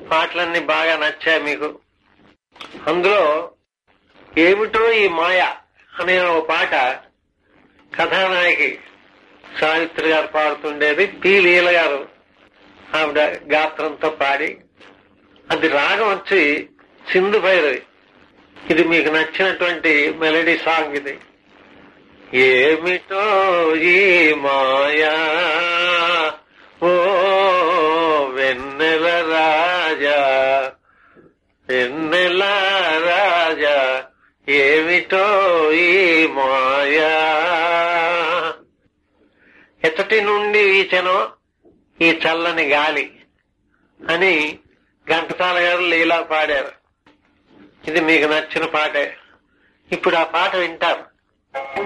పాటలన్నీ బాగా నచ్చాయి మీకు అందులో ఏమిటో ఈ మాయ అనే ఓ పాట కథానాయకి సావిత్రి గారు పాడుతుండేది పి లీల గారు ఆవిడ గాత్రంతో పాడి అది రాగం వచ్చి సింధు భైరవి ఇది మీకు నచ్చినటువంటి మెలడీ సాంగ్ ఇది ఏమిటో ఈ మాయా ఓ వెన్నెల రాజా వెన్నెల రాజా ఏమిటో ఈ మాయా ఎచ్చటి నుండి వీచెనో ఈ చల్లని గాలి అని ఘంటసాల గారు లీలా పాడారు ఇది మీకు నచ్చిన పాటే ఇప్పుడు ఆ పాట వింటారు